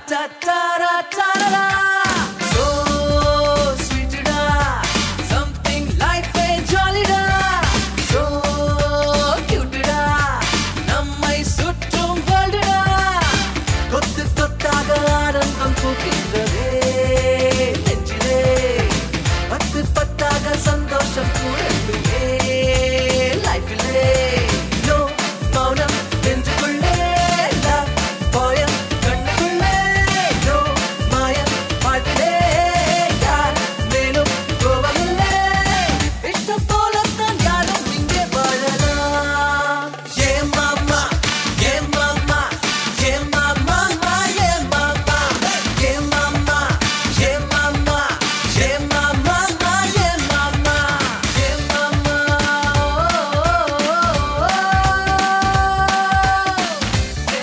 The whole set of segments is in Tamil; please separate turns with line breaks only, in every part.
Ta-ta-ra-ta-ra-ra. So sweet-டா. Something life-ஏ jolly-டா. So cute-டா. நம்மை சுற்றும் world-டா. கொத்து கொத்தாக ஆனந்தம் பூக்கின்றதே நெஞ்சிலே பத்து பத்தாக சந்தோஷம் கூடவே லைஃபிலே நோ மௌனம் நெஞ்சுக்குள்ளே love போயம் கண்ணுக்குள்ளே நோ மாயம் பாட்டிலே யார் மேலும் கோபமில்லை இஷ்டம் போலத்தான் யாரும் இங்கே வாழலாம் ஏ மாமா ஏ மாமா ஏ மாமா ஏ மாமா ஏ மாமா ஏ மாமா ஏ மாமா ஏ மாமா ஏ மாமா ஏ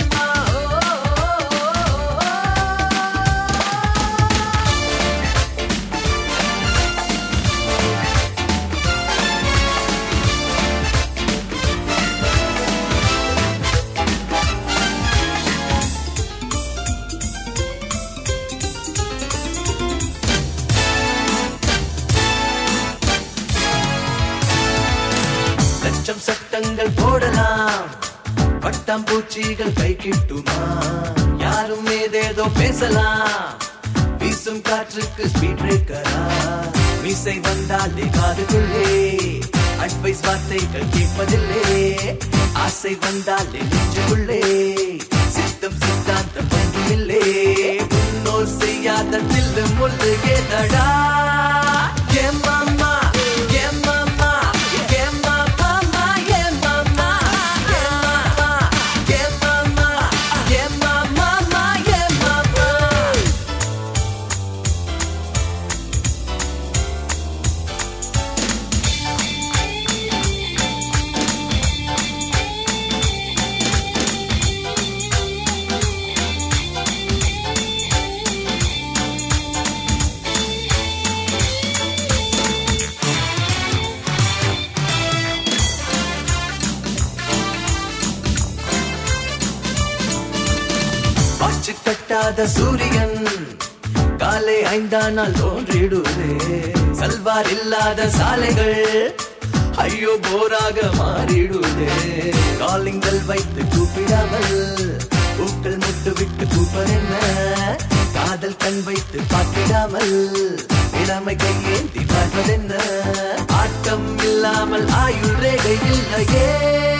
மாமா லட்சம் சட்டங்கள் போடலாம் பட்டாம்பூச்சிகள் கை கிட்டுமா யாரும் ஏதேதோ பேசலாம் வீசும் காற்றுக்கு ஸ்பீட் பிரேக்கரா மீசை வந்தாலே காதுக்குள்ளே அட்வைஸ் வார்த்தைகள் கேட்பதில்லை ஆசை வந்தாலே நெஞ்சுக்குள்ளே சித்தம் சித்தாந்தம் ஒன்றுமில்லை முன்னோர் செய்யாத தில்லு முள்ளு ஏதடா என் மாமா என் மாமா என் மாமா என் மாமா என் மாமா என் மாமா என் மாமா என் மாமா வாச்சு கட்டாத சூரியன் காலை ஐந்தானால் தோன்றிடுதே சல்வார் இல்லாத சாலைகள் ஐயோ போராக மாறிடுதே காலிங்கள் வைத்து கூப்பிடாமல் பூக்கள் முட்டு விட்டு கூப்பதென்ன காதல் கண் வைத்து பார்த்திடாமல் இளமை கையேந்தி பார்ப்பதென்ன ஆட்டம் இல்லாமல் ஆயுள் ரேகை இல்லையே